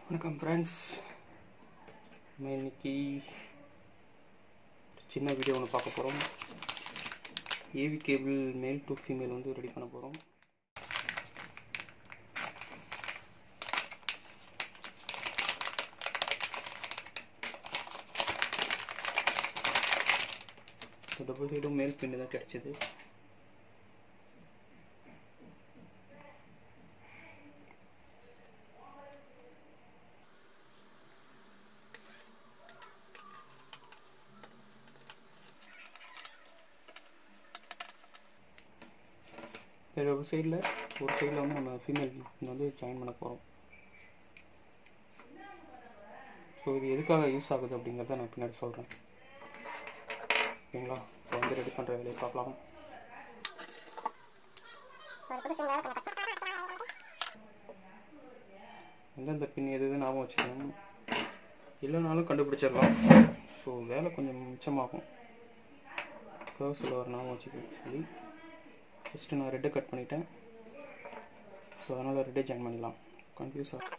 வணக்கம் ஃப்ரெண்ட்ஸ் நம்ம இன்னைக்கு ஒரு சின்ன வீடியோ ஒன்று பார்க்க போகிறோம் AV cable male to female வந்து ரெடி பண்ண போகிறோம் டபுள் சைடும் மேல் பின்னு தான் கிடச்சிது இதில் ஒரு சைடில் ஒரு சைடில் வந்து நம்ம ஃபீமேல் வந்து ஜாயின் பண்ண போகிறோம் ஸோ இது எதுக்காக யூஸ் ஆகுது அப்படிங்கிறத நான் பின்னாடி சொல்கிறேன் ஓகேங்களா இப்போ வந்து ரெடி பண்ணுற வேலையை பார்க்கலாம் எந்தெந்த பின் எது எது ஞாபகம் வச்சுக்கணும் இல்லைனாலும் கண்டுபிடிச்சிடலாம் ஸோ வேலை கொஞ்சம் மிச்சமாகும் கர்வ்ஸில் ஒரு ஞாபகம் வச்சுக்க சொல்லி ஃபஸ்ட்டு நான் ரெட்டை கட் பண்ணிட்டேன் ஸோ அதனால் ரெட்டை ஜாயின் பண்ணிடலாம் கன்ஃபியூஸ் ஆகும்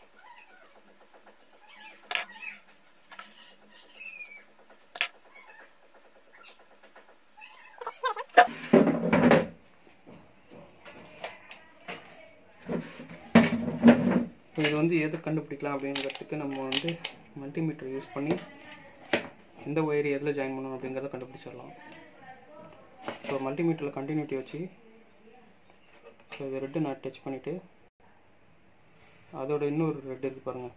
இது வந்து எது கண்டுபிடிக்கலாம் அப்படிங்கிறதுக்கு நம்ம வந்து மல்டிமீட்டர் யூஸ் பண்ணி எந்த ஒயர் எதில் ஜாயின் பண்ணணும் அப்படிங்கிறத கண்டுபிடிச்சிடலாம் ஸோ மல்டிமீட்டரில் கண்டினியூட்டி வச்சு ஸோ இது ரெட்டு நான் டச் பண்ணிவிட்டு அதோட இன்னொரு ரெட் இருக்கு பாருங்கள்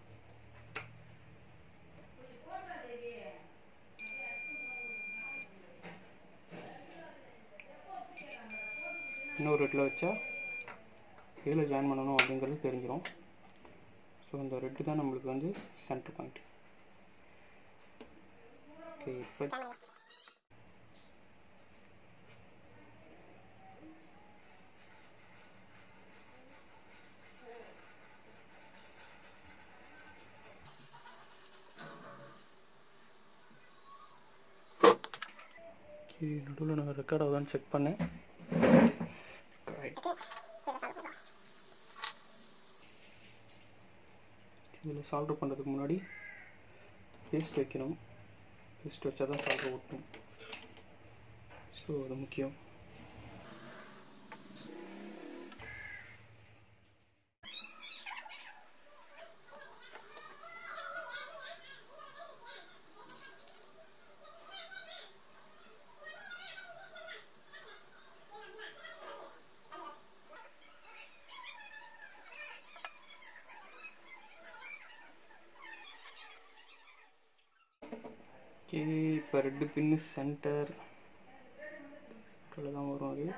இன்னொரு ரெட்டில் வச்சா எதில் ஜாயின் பண்ணணும் அப்படிங்கிறது தெரிஞ்சிடும் ஸோ இந்த ரெட்டு தான் நம்மளுக்கு வந்து சென்டர் பாயிண்ட் ஓகே இப்போ ஓகே நடுவில் நான் ரெக்கார்ட் ஆகுதான்னு செக் பண்ணேன் இதில் சால்ட்ரு பண்ணுறதுக்கு முன்னாடி பேஸ்ட் வைக்கணும் பேஸ்ட் வச்சா தான் சால்ட்ரு ஓட்டணும் ஸோ அது முக்கியம் ஓகே இப்போ ரெண்டு பின்னு சென்டர் தான் வரும் அது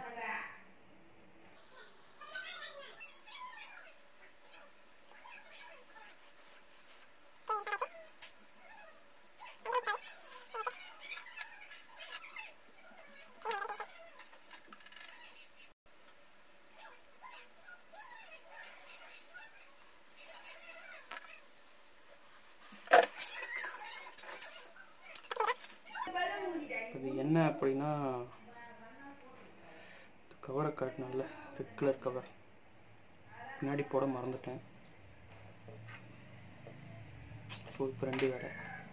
அது என்ன அப்படின்னா கவரை காட்டினால ரெட் கலர் கவர் பின்னாடி போட மறந்துட்டேன் ஸோ இப்போ ரெண்டு வேலை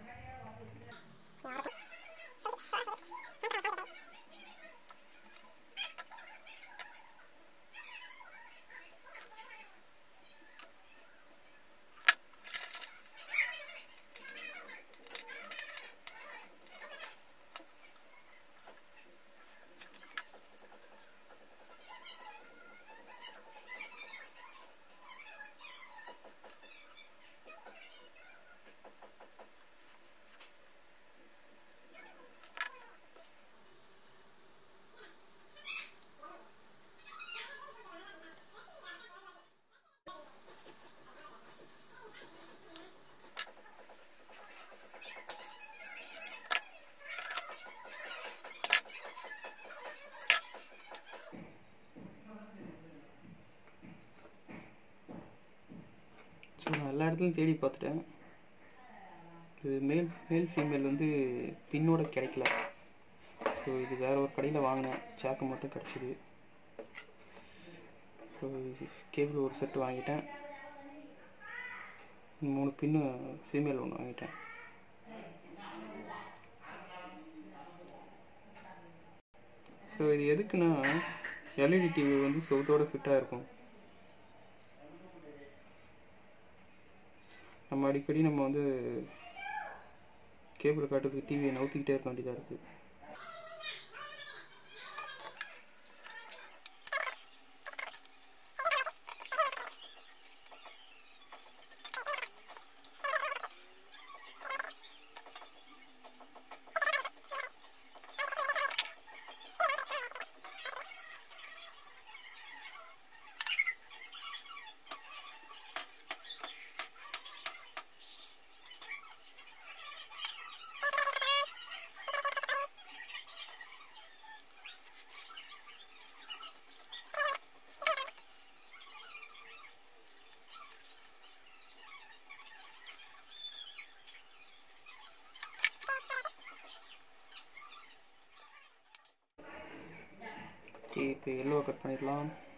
ஸோ நான் எல்லா இடத்துலையும் தேடி பார்த்துட்டேன் இது மேல் மேல் ஃபீமேல் வந்து பின்னோட கிடைக்கல ஸோ இது வேற ஒரு கடையில் வாங்கினேன் சாக்கு மட்டும் கிடச்சிது ஸோ கேபிள் ஒரு செட்டு வாங்கிட்டேன் மூணு பின்னு ஃபீமேல் ஒன்று வாங்கிட்டேன் ஸோ இது எதுக்குன்னா எல்இடி டிவி வந்து செவுத்தோட ஃபிட்டாக இருக்கும் நம்ம அடிக்கடி நம்ம வந்து கேபிள் காட்டுறதுக்கு டிவியை நவுத்திக்கிட்டே இருக்க வேண்டியதாக இருக்குது ஓகே இப்போ எல்லோ கட் பண்ணிடலாம்